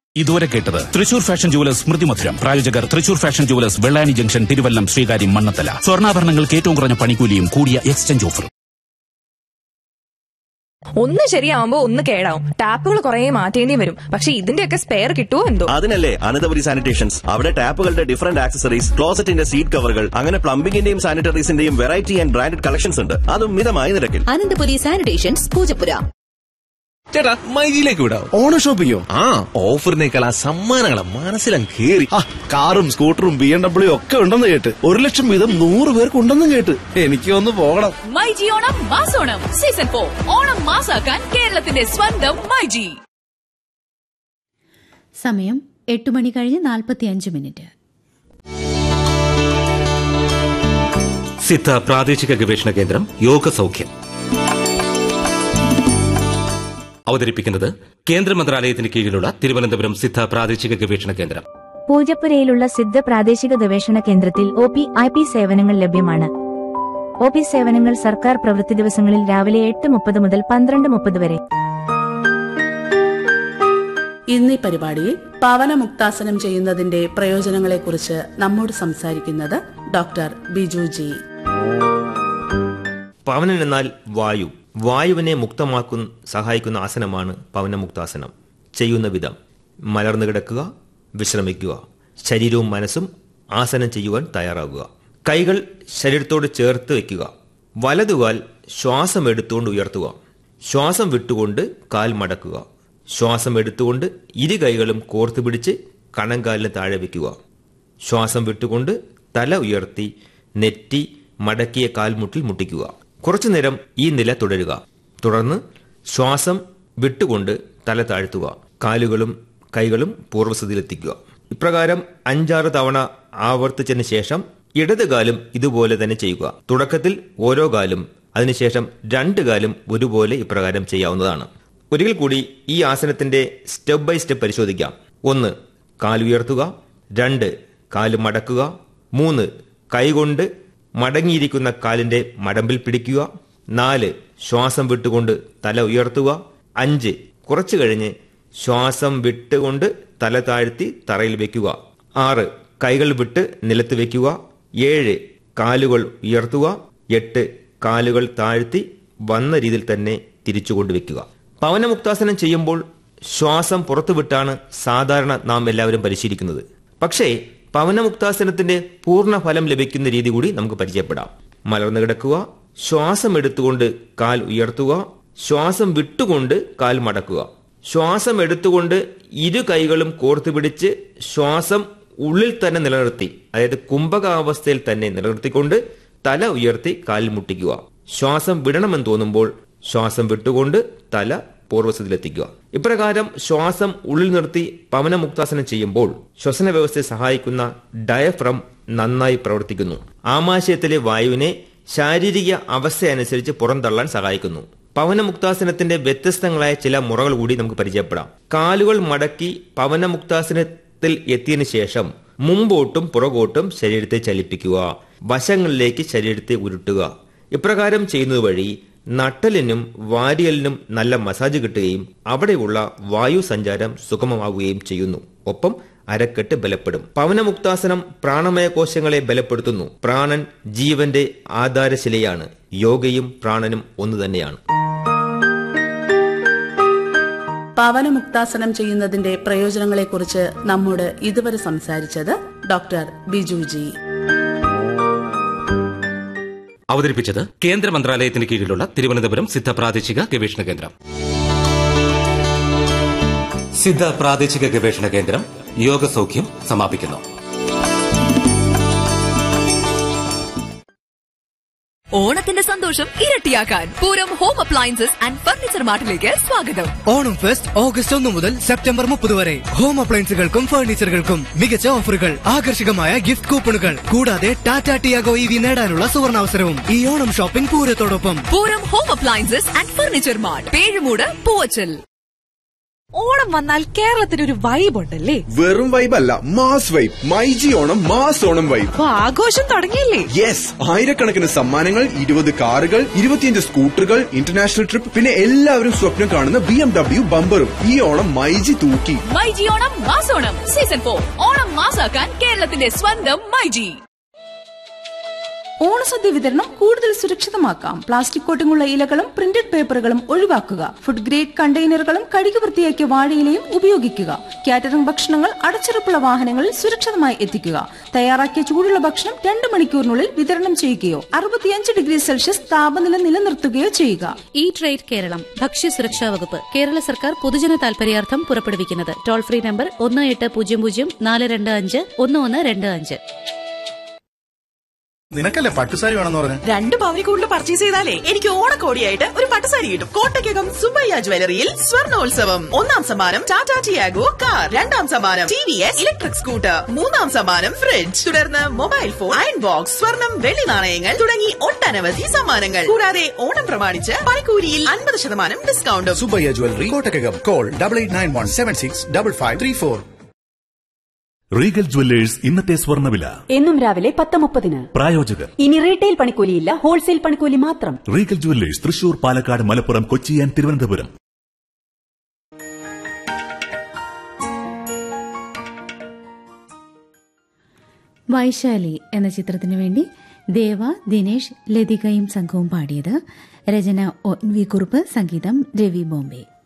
ഇതുവരെ കേട്ടത് Thrissur fashion jewellers സ്മൃതി മധുരം പ്രായോജകർ Thrissur fashion jewellers Vellani junction Thiruvallam Sreekaryam Mannanthala സ്വർണ്ണാഭരണങ്ങൾക്ക് ഏറ്റവും കുറഞ്ഞ പണിക്കൂലിയും കൂടിയ എക്സ്ചേഞ്ച് ഓഫറും ഒന്ന് ശരിയാവുമ്പോ ഒന്ന് കേടാവും ടാപ്പുകൾ കുറെ മാറ്റേണ്ടി വരും പക്ഷെ ഇതിന്റെയൊക്കെ സ്പെയർ കിട്ടുമോ എന്തോ അതിനല്ലേ അനന്തപുരി സാനിറ്റേഷൻസ് അവിടെ ടാപ്പുകളുടെ ഡിഫറന്റ് ആക്സസറീസ് ക്ലോസറ്റിന്റെ സീറ്റ് കവറുകൾ അങ്ങനെ പ്ലംബിംഗിന്റെയും സാനിറ്ററീസിന്റെയും വെറൈറ്റി ആൻഡ് ബ്രാൻഡഡ് കളക്ഷൻസ് ഉണ്ട് അതും മിതമായ നിരക്കിൽ അനന്തപുരി സാനിറ്റേഷൻസ് പൂജപ്പുര ചേട്ടാ മൈജിയിലേക്ക് വിടാം ഓണ ഷോപ്പിങ്ങോ ആ ഓഫറിനേക്കാൾ ആ സമ്മാനങ്ങളെ മനസ്സിലും കേറി ആ കാറും സ്കൂട്ടറും ബി എം ഡബ്ല്യു ഒക്കെ ഉണ്ടെന്ന് കേട്ട് ഒരു ലക്ഷം വീതം നൂറ് പേർക്ക് ഉണ്ടെന്നും കേട്ട് എനിക്ക് ഒന്ന് പോകണം മൈജി ഓണം മാസോണം സീസൺ ഫോർ ഓണം മാസാക്കാൻ കേരളത്തിന്റെ സ്വന്തം മൈജി സമയം എട്ട് മണി കഴിഞ്ഞ് നാൽപ്പത്തിയഞ്ച് മിനിറ്റ് സിദ്ധ പ്രാദേശിക ഗവേഷണ കേന്ദ്രം യോഗ സൗഖ്യം അവതരിപ്പിക്കുന്നത് കേന്ദ്ര മന്ത്രാലയത്തിന് കീഴിലുള്ള തിരുവനന്തപുരം സിദ്ധ പ്രാദേശിക ഗവേഷണ കേന്ദ്രം പൂജപ്പുരയിലുള്ള സിദ്ധ പ്രാദേശിക ഗവേഷണ കേന്ദ്രത്തിൽ ഒ പി ഐ പി സേവനങ്ങൾ ലഭ്യമാണ് ഒ പി സേവനങ്ങൾ സർക്കാർ പ്രവൃത്തി ദിവസങ്ങളിൽ രാവിലെ എട്ട് മുപ്പത് മുതൽ പന്ത്രണ്ട് മുപ്പത് വരെ ഇന്നീ പരിപാടിയിൽ പവനമുക്താസനം ചെയ്യുന്നതിന്റെ പ്രയോജനങ്ങളെക്കുറിച്ച് നമ്മോട് സംസാരിക്കുന്നത് ഡോക്ടർ ബിജു ജി പവനൻ എന്നാൽ വായു വായുവിനെ മുക്തമാക്കുന്ന സഹായിക്കുന്ന ആസനമാണ് പവനമുക്താസനം ചെയ്യുന്ന വിധം മലർന്നു കിടക്കുക വിശ്രമിക്കുക ശരീരവും മനസ്സും ആസനം ചെയ്യുവാൻ തയ്യാറാകുക കൈകൾ ശരീരത്തോട് ചേർത്ത് വയ്ക്കുക വലതുകാൽ ശ്വാസം എടുത്തുകൊണ്ട് ഉയർത്തുക ശ്വാസം വിട്ടുകൊണ്ട് കാൽ മടക്കുക ശ്വാസം എടുത്തുകൊണ്ട് ഇരു കൈകളും കോർത്തു പിടിച്ച് കണങ്കാലിന് താഴെ വയ്ക്കുക ശ്വാസം വിട്ടുകൊണ്ട് തല ഉയർത്തി നെറ്റി മടക്കിയ കാൽമുട്ടിൽ മുട്ടിക്കുക കുറച്ചുനേരം ഈ നില തുടരുക തുടർന്ന് ശ്വാസം വിട്ടുകൊണ്ട് തല താഴ്ത്തുക കാലുകളും കൈകളും പൂർവ്വസ്ഥിതിയിലെത്തിക്കുക ഇപ്രകാരം അഞ്ചാറ് തവണ ആവർത്തിച്ചതിന് ശേഷം ഇടത് കാലും ഇതുപോലെ തന്നെ ചെയ്യുക തുടക്കത്തിൽ ഓരോ കാലും അതിനുശേഷം രണ്ട് കാലും ഒരുപോലെ ഇപ്രകാരം ചെയ്യാവുന്നതാണ് ഒരിക്കൽ കൂടി ഈ ആസനത്തിന്റെ സ്റ്റെപ്പ് ബൈ സ്റ്റെപ്പ് പരിശോധിക്കാം ഒന്ന് കാലുയർത്തുക രണ്ട് കാല് മടക്കുക മൂന്ന് കൈകൊണ്ട് മടങ്ങിയിരിക്കുന്ന കാലിന്റെ മടമ്പിൽ പിടിക്കുക നാല് ശ്വാസം വിട്ടുകൊണ്ട് തല ഉയർത്തുക അഞ്ച് കുറച്ചു കഴിഞ്ഞ് ശ്വാസം വിട്ടുകൊണ്ട് തല താഴ്ത്തി തറയിൽ വെക്കുക ആറ് കൈകൾ വിട്ട് നിലത്ത് വെക്കുക ഏഴ് കാലുകൾ ഉയർത്തുക എട്ട് കാലുകൾ താഴ്ത്തി വന്ന രീതിയിൽ തന്നെ തിരിച്ചുകൊണ്ട് വെക്കുക പവനമുക്താസനം ചെയ്യുമ്പോൾ ശ്വാസം പുറത്തുവിട്ടാണ് സാധാരണ നാം എല്ലാവരും പരിശീലിക്കുന്നത് പക്ഷേ പവനമുക്താസനത്തിന്റെ പൂർണ്ണ ഫലം ലഭിക്കുന്ന രീതി കൂടി നമുക്ക് പരിചയപ്പെടാം മലർന്നു കിടക്കുക ശ്വാസം എടുത്തുകൊണ്ട് കാൽ ഉയർത്തുക ശ്വാസം വിട്ടുകൊണ്ട് കാൽ മടക്കുക ശ്വാസം എടുത്തുകൊണ്ട് ഇരു കൈകളും കോർത്തു പിടിച്ച് ശ്വാസം ഉള്ളിൽ തന്നെ നിലനിർത്തി അതായത് കുംഭകാവസ്ഥയിൽ തന്നെ നിലനിർത്തിക്കൊണ്ട് തല ഉയർത്തി കാലിൽ മുട്ടിക്കുക ശ്വാസം വിടണമെന്ന് തോന്നുമ്പോൾ ശ്വാസം വിട്ടുകൊണ്ട് തല പൂർവ്വസ്ഥിതിയിലെത്തിക്കുക ഇപ്രകാരം ശ്വാസം ഉള്ളിൽ നിർത്തി പവനമുക്താസനം ചെയ്യുമ്പോൾ ശ്വസന വ്യവസ്ഥയെ സഹായിക്കുന്ന ഡയഫ്രം നന്നായി പ്രവർത്തിക്കുന്നു ആമാശയത്തിലെ വായുവിനെ ശാരീരിക അവസ്ഥയനുസരിച്ച് പുറന്തള്ളാൻ സഹായിക്കുന്നു പവനമുക്താസനത്തിന്റെ വ്യത്യസ്തങ്ങളായ ചില മുറകൾ കൂടി നമുക്ക് പരിചയപ്പെടാം കാലുകൾ മടക്കി പവനമുക്താസനത്തിൽ എത്തിയതിനു ശേഷം മുമ്പോട്ടും പുറകോട്ടും ശരീരത്തെ ചലിപ്പിക്കുക വശങ്ങളിലേക്ക് ശരീരത്തെ ഉരുട്ടുക ഇപ്രകാരം ചെയ്യുന്നത് വഴി നട്ടലിനും വാരിയലിനും നല്ല മസാജ് കിട്ടുകയും അവിടെയുള്ള വായു സഞ്ചാരം സുഗമമാവുകയും ചെയ്യുന്നു ഒപ്പം അരക്കെട്ട് ബലപ്പെടും പവനമുക്താസനം പ്രാണമയ കോശങ്ങളെ ബലപ്പെടുത്തുന്നു പ്രാണൻ ജീവന്റെ ആധാരശിലയാണ് യോഗയും പ്രാണനും ഒന്നു തന്നെയാണ് പവനമുക്താസനം ചെയ്യുന്നതിന്റെ പ്രയോജനങ്ങളെക്കുറിച്ച് നമ്മോട് ഇതുവരെ സംസാരിച്ചത് ഡോക്ടർ ബിജു ജി അവതരിപ്പിച്ചത് കേന്ദ്ര മന്ത്രാലയത്തിന് കീഴിലുള്ള തിരുവനന്തപുരം സിദ്ധ പ്രാദേശിക ഗവേഷണ കേന്ദ്രം സിദ്ധ പ്രാദേശിക ഗവേഷണ കേന്ദ്രം യോഗ സൗഖ്യം സമാപിക്കുന്നു ഓണത്തിന്റെ സന്തോഷം ഇരട്ടിയാക്കാൻ Pooram home appliances and furniture മാർട്ടിലേക്ക് സ്വാഗതം ഓണം ഫെസ്റ്റ് ഓഗസ്റ്റ് ഒന്ന് മുതൽ സെപ്റ്റംബർ മുപ്പത് വരെ ഹോം അപ്ലയൻസുകൾക്കും ഫർണിച്ചറുകൾക്കും മികച്ച ഓഫറുകൾ ആകർഷകമായ ഗിഫ്റ്റ് കൂപ്പണുകൾ കൂടാതെ ടാറ്റ ടിയാഗോ ഇ വി നേടാനുള്ള സുവർണാവസരവും ഈ ഓണം ഷോപ്പിംഗ് പൂരത്തോടൊപ്പം Pooram home appliances and furniture mart Pezhumoodu Poovachal Onam വന്നാൽ കേരളത്തിന് ഒരു വൈബ് ഉണ്ടല്ലേ വെറും വൈബ് അല്ല mass vibe MyG Onam mass Onam vibe അപ്പൊ ആഘോഷം തുടങ്ങിയില്ലേ യെസ് ആയിരക്കണക്കിന് സമ്മാനങ്ങൾ ഇരുപത് കാറുകൾ ഇരുപത്തിയഞ്ച് സ്കൂട്ടറുകൾ ഇന്റർനാഷണൽ ട്രിപ്പ് പിന്നെ എല്ലാവരും സ്വപ്നം കാണുന്ന ബി എം ഡബ്ല്യു ബമ്പറും ഈ ഓണം മൈജി തൂക്കി മൈജി ഓണം മാസോണം സീസൺ ഫോർ ഓണം മാസാക്കാൻ കേരളത്തിന്റെ സ്വന്തം മൈജി ഓണസദ്യ വിതരണം കൂടുതൽ സുരക്ഷിതമാക്കാം പ്ലാസ്റ്റിക് കോട്ടിങ്ങുള്ള ഇലകളും പ്രിന്റഡ് പേപ്പറുകളും ഒഴിവാക്കുക ഫുഡ് ഗ്രേഡ് കണ്ടെയ്നറുകളും കഴുകി വൃത്തിയാക്കിയ വാഴയിലയും ഉപയോഗിക്കുക കാറ്ററിംഗ് ഭക്ഷണങ്ങൾ അടച്ചുറപ്പുള്ള വാഹനങ്ങളിൽ സുരക്ഷിതമായി എത്തിക്കുക തയ്യാറാക്കിയ ചൂടുള്ള ഭക്ഷണം രണ്ട് മണിക്കൂറിനുള്ളിൽ വിതരണം ചെയ്യുകയോ അറുപത്തിയഞ്ച് ഡിഗ്രി സെൽഷ്യസ് താപനില നിലനിർത്തുകയോ ചെയ്യുക ഈ ട്രേഡ് കേരളം ഭക്ഷ്യസുരക്ഷാ വകുപ്പ് കേരള സർക്കാർ പൊതുജന താൽപര്യാർത്ഥം പുറപ്പെടുവിക്കുന്നത് ടോൾ ഫ്രീ നമ്പർ ഒന്ന് എട്ട് പൂജ്യം പൂജ്യം നാല് രണ്ട് അഞ്ച് ഒന്ന് ഒന്ന് രണ്ട് അഞ്ച് നിനക്കല്ലേ പട്ടുസാരി വേണമെന്ന് പറഞ്ഞു രണ്ട് പവനി കൂടുതൽ പർച്ചേസ് ചെയ്താലേ എനിക്ക് ഓണക്കോടിയായിട്ട് ഒരു പട്ടുസാരി കിട്ടും കോട്ടയ്ക്കകം സുബയ്യ ജ്വല്ലറിയിൽ സ്വർണോത്സവം ഒന്നാം സമ്മാനം ടാറ്റാ ടിയാഗോ കാർ രണ്ടാം സമ്മാനം T V S electric scooter മൂന്നാം സമ്മാനം ഫ്രിഡ്ജ് തുടർന്ന് മൊബൈൽ ഫോൺ അയൺ ബോക്സ് സ്വർണം വെള്ളി നാണയങ്ങൾ തുടങ്ങി ഒട്ടനവധി സമ്മാനങ്ങൾ കൂടാതെ ഓണം പ്രമാണിച്ച് പണിക്കൂലിയിൽ അൻപത് ശതമാനം ഡിസ്കൗണ്ടും Subbaiah jewellery Kottakkakam call double eight nine one seven six double five three four Regal jewellers ഇന്നത്തെ സ്വർണ്ണവില എന്നും രാവിലെ പത്ത് മുപ്പതിന് പ്രായോജകർ ഇനി റീറ്റെയിൽ പണിക്കൂലിയില്ല ഹോൾസെയിൽ പണിക്കൂലി മാത്രം Regal jewellers Thrissur Palakkad Malappuram Kochi and Thiruvananthapuram Vaishali എന്ന ചിത്രത്തിനു വേണ്ടി ദേവ ദിനേശ് ലതികയും സംഘവും പാടിയത് രചന ഒ വി കുറുപ്പ് സംഗീതം രവി ബോംബെ